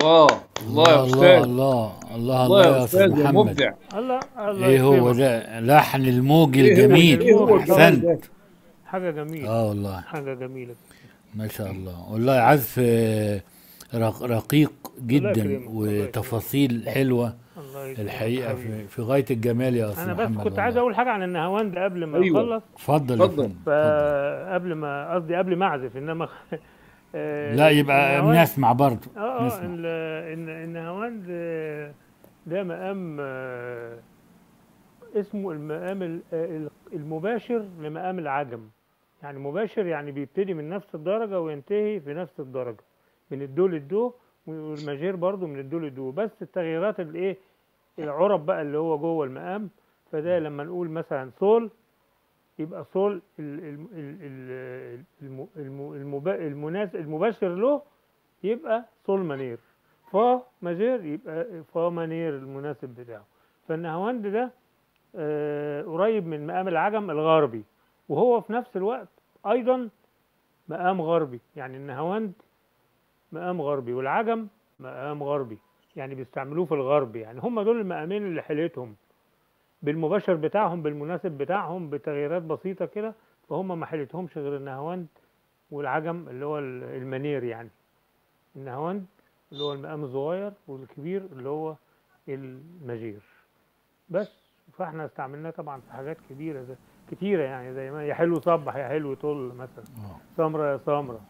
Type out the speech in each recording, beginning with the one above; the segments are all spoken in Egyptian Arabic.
الله الله يا الله استاذ الله الله الله يا يا استاذ استاذ يا محمد مبدع الله الله ايه هو يكرمك. ده لحن الموج ايه هو الجميل ايه هو الجمال احسنت ده حاجه جميله اه والله حاجه جميله ما شاء الله والله عزف آه، رق- رقيق جدا يكرمك، الله يكرمك. وتفاصيل حلوه الله يكرمك الحقيقه حبيبي. في, في غايه الجمال يا استاذ انا محمد بس كنت عايز والله. اقول حاجه عن النهاوند قبل ما أيوة. اخلص اتفضل يا اتفضل. فندم اتفضل. فقبل ما قصدي قبل ما اعزف انما آه، لا يبقى النهاوند- نسمع برضه اه اه نسمع ال- الن- النهاوند آه، ده مقام آه، اسمه المقام ال- ال- المباشر لمقام العجم يعني مباشر يعني بيبتدي من نفس الدرجة وينتهي في نفس الدرجة من الدو للدو والماجير برضو من الدو للدو بس التغييرات الايه العرب بقى اللي هو جوه المقام فده لما نقول مثلا سول يبقى سول ال- ال- ال- ال- الم- الم- المبا- المناس- المباشر له يبقى سول مانير فا ماجير يبقى فا مانير المناسب بتاعه فالنهاوند ده آه، قريب من مقام العجم الغربي وهو في نفس الوقت ايضا مقام غربي يعني النهاوند مقام غربي والعجم مقام غربي يعني بيستعملوه في الغرب يعني هم دول المقامين اللي حليتهم بالمباشر بتاعهم بالمناسب بتاعهم بتغييرات بسيطة كده فهم ما حلتهمش غير النهاوند والعجم اللي هو ال- المنير يعني النهاوند اللي هو المقام الصغير والكبير اللي هو المجير بس فاحنا استعملناه طبعا في حاجات كبيرة زي كتيرة يعني زي ما يا حلو صبح يا حلو طل مثلا آه. سمرة يا سمرة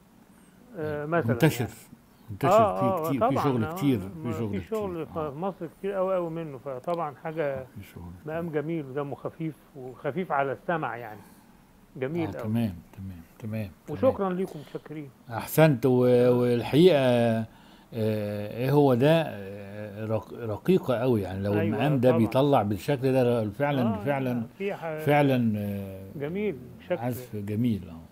آه مثلا منتشر يعني. منتشر آه، في آه، كتير في طبعاً، شغل آه، كتير ما في شغل في شغل كتير في آه، مصر كتير قوي قوي منه فطبعا حاجة في شغل مقام جميل ودمه خفيف وخفيف على السمع يعني جميل آه قوي تمام تمام تمام تمام. وشكرا ليكم متشكرين احسنت و- والحقيقه آه، ايه هو ده آه، رق- رقيقه قوي يعني لو أيوة، المقام ده طبعاً. بيطلع بالشكل ده فعلا آه، فعلا في ح- فعلا آه، جميل شكل عزف جميل اه